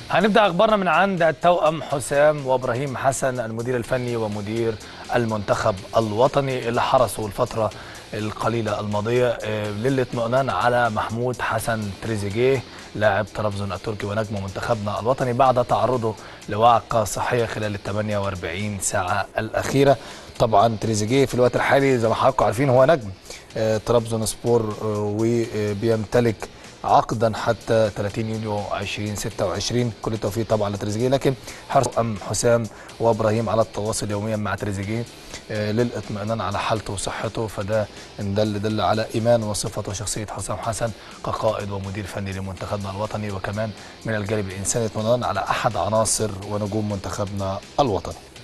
هنبدا اخبارنا من عند التوأم حسام وابراهيم حسن المدير الفني ومدير المنتخب الوطني اللي حرصوا الفتره القليله الماضيه آه، للاطمئنان على محمود حسن تريزيجيه لاعب طرابزون التركي ونجم منتخبنا الوطني بعد تعرضه لوعكه صحيه خلال ال 48 ساعه الاخيره طبعا تريزيجيه في الوقت الحالي زي ما حضراتكم عارفين هو نجم آه، طرابزون سبور آه، وبيمتلك عقدا حتى 30 يونيو 2026 كل التوفيق طبعا لتريزيجيه لكن حرص ام حسام وابراهيم على التواصل يوميا مع تريزيجيه آه، للاطمئنان على حالته وصحته فده ان دل دل على ايمان وصفه وشخصيه حسام حسن كقائد ومدير فني لمنتخبنا الوطني وكمان من الجانب الانساني اطمئنان على احد عناصر ونجوم منتخبنا الوطني